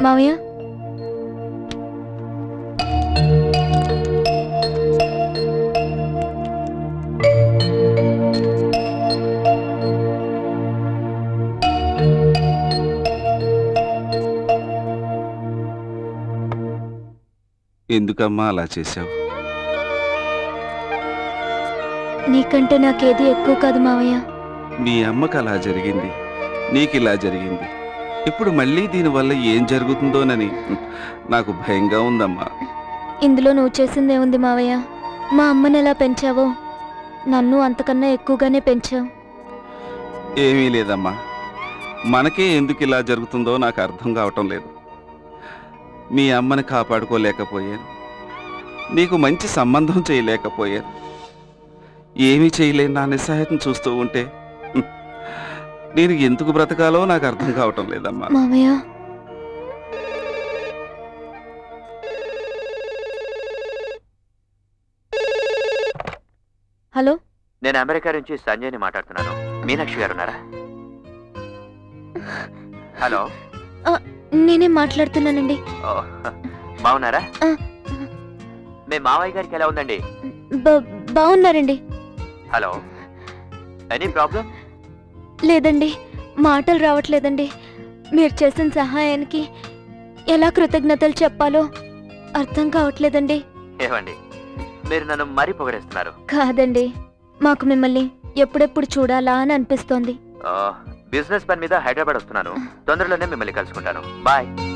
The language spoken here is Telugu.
మావయ్య ఎందుకమ్మా అలా చేశావు నీకంటే నాకేది ఎక్కువ కాదు మావయ్య మీ అమ్మకు అలా జరిగింది నీకు ఇలా జరిగింది ఇప్పుడు మళ్ళీ దీనివల్ల ఏం జరుగుతుందోనని హ్మ్, నాకు భయంగా ఉందమ్మా ఇందులో నువ్వు చేసిందే ఉంది మావయ్య మా అమ్మని ఎలా పెంచావో నన్ను అంతకన్నా ఎక్కువగానే పెంచావు ఏమీ లేదమ్మా మనకే ఎందుకు ఇలా జరుగుతుందో నాకు అర్థం కావటం లేదు మీ అమ్మని కాపాడుకోలేకపోయాను నీకు మంచి సంబంధం చేయలేకపోయాను ఏమీ చేయలేని నా నిస్సహాయతను చూస్తూ ఉంటే హ్మ్, నేను ఎందుకు బ్రతకాలో నాకు అర్థం కావటం లేదమ్మా మావయ్య హలో నేను అమెరికా నుంచి సంజయ్ని మాట్లాడుతున్నాను మీనాక్షి గారు ఉన్నారా హలో నేనే మాట్లాడుతున్నానండి ఓ, బాగున్నారా ఆ. మీ మావయ్య గారికి ఎలా ఉందండి బ- బాగున్నారండి హలో ఎనీ ప్రాబ్లం లేదండి మాటలు రావట్లేదండి మీరు చేసిన సహాయానికి ఎలా కృతజ్ఞతలు చెప్పాలో అర్థం కావట్లేదండి ఏమండి మీరు నన్ను మరీ పొగడేస్తున్నారు కాదండి మాకు మిమ్మల్ని ఎప్పుడెప్పుడు చూడాలా అని అనిపిస్తోంది బిజినెస్ పని మీద హైదరాబాద్ వస్తున్నాను తొందరలోనే మిమ్మల్ని కలుసుకుంటాను బాయ్